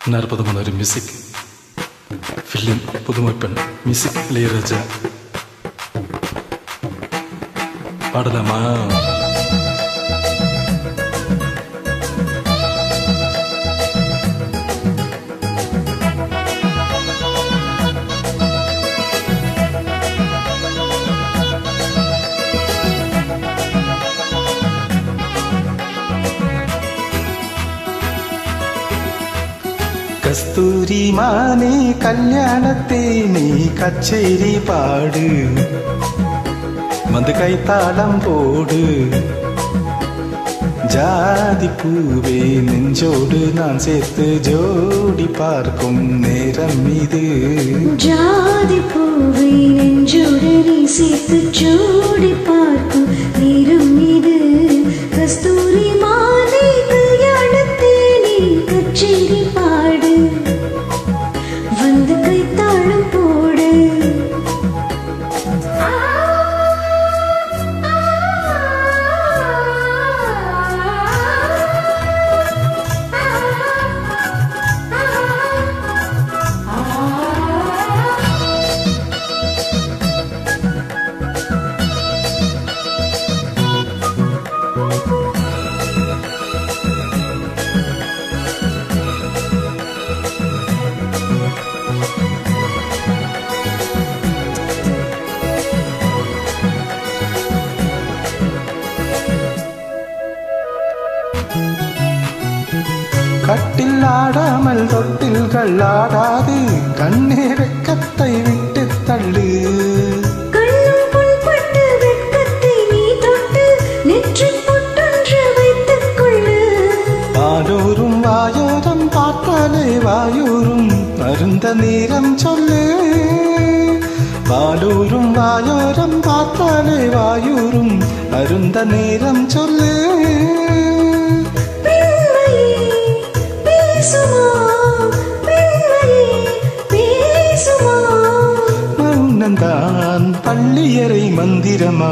அற்புதமான ஒரு music film புதுமை பெண் மியூசிக் இளையராஜா பாடலாமா கஸ்தூரி மானே கல்யாணத்தே நீ கச்சேரி பாடு வந்து கைத்தாளம் போடு ஜாதி பூவே நெஞ்சோடு நான் சேர்த்து ஜோடி பார்க்கும் நேரம் இது ஜாதி பூவை நெஞ்சோடு நீ சேர்த்து ஜோடி பார்க்கும் நேரம் இது கஸ்தூரி மாலை கல்யாணத்தே நீ கச்சேரி பாடு வந்து கைத்தாளம் போடு கட்டில் ஆடாமல் தொட்டில்கள் ஆடாது கண்ணே வெக்கத்தை விட்டு தள்ளு கண்ணும் புண்பட்டு வெட்கத்தை நீ தொட்டு நெற்றிப் பொட்டொன்று வைத்துக் கொள்ளு பாலூரும் வாயோரம் பார்த்தாலே வாயூரும் அருந்த நேரம் சொல்லு பாலூரும் வாயோரம் பார்த்தாலே வாயூரும் அருந்த நேரம் சொல்லு பெண்மையே பேசுமா பெண்மையே பேசுமா மௌனந்தான் பள்ளியறை மந்திரமா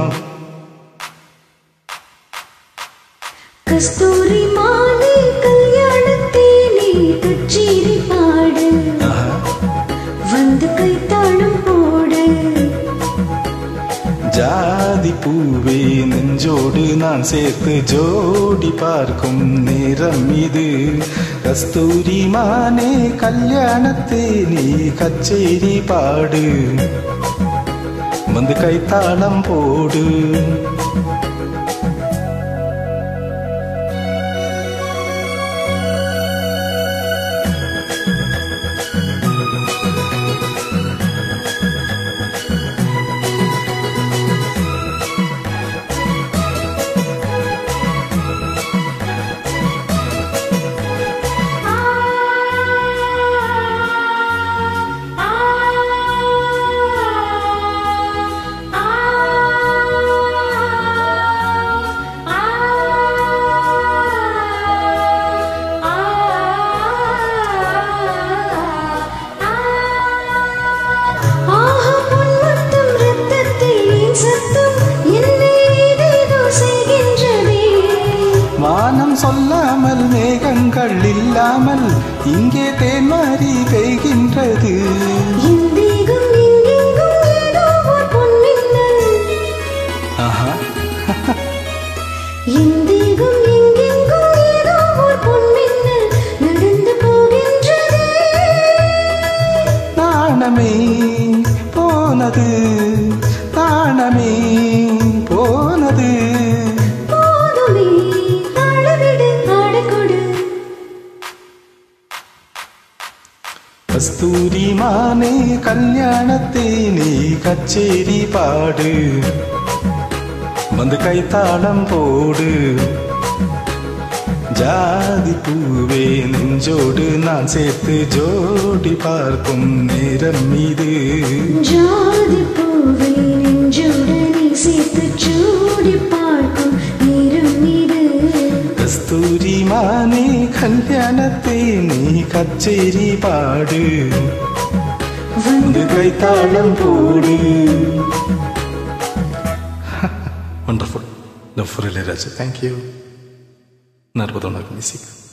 கஸ்தூரி மாலை கல்யாணத்தே நீ கச்சேரி பாடு வந்து கைத்தாளம் போடு ஜாதி பூவே நெஞ்சோடு நான் சேர்த்து ஜோடி பார்க்கும் நேரம் இது கஸ்தூரி மானே கல்யாணத்தே நீ கச்சேரி பாடு வந்து கைத்தாளம் போடு ஆஹா பொன்முத்தம் ரத்தத்தில் ஏன் சத்தம் என்னை ஏதேதோ செய்கின்றதே வானம் சொல்லாமல் மேகங்கள் இல்லாமல் இங்கே தேன்மாரி பெய்கின்றது என் தேகம் எங்கெங்கும் ஏதோ ஓர் பொன்மின்னல் ஆஹா என் தேகம் எங்கெங்கும் ஏதோ ஓர் பொன்மின்னல் நடந்து போகின்றதே நாணமே போனது நாணமே போனது போதுமே ஆளவிடு ஆடக்கொடு கஸ்தூரி மானே கல்யாணத்தை நீ கச்சேரி பாடு வந்து கைத்தாளம் போடு ஜாதி பூவே நெஞ்சோடு நான் சேர்த்து ஜோடி பார்க்கும் நேரம் இது ஜாதி பூவை நெஞ்சோடு நீ சேர்த்து ஜோடி பார்க்கும் நேரம் இது கஸ்தூரி மானே கல்யாணத்தை நீ கச்சேரி பாடு வந்து கைத்தாளம் போடு wonderful love for Ilaiyaraaja thank you அற்புதமான மியூசிக்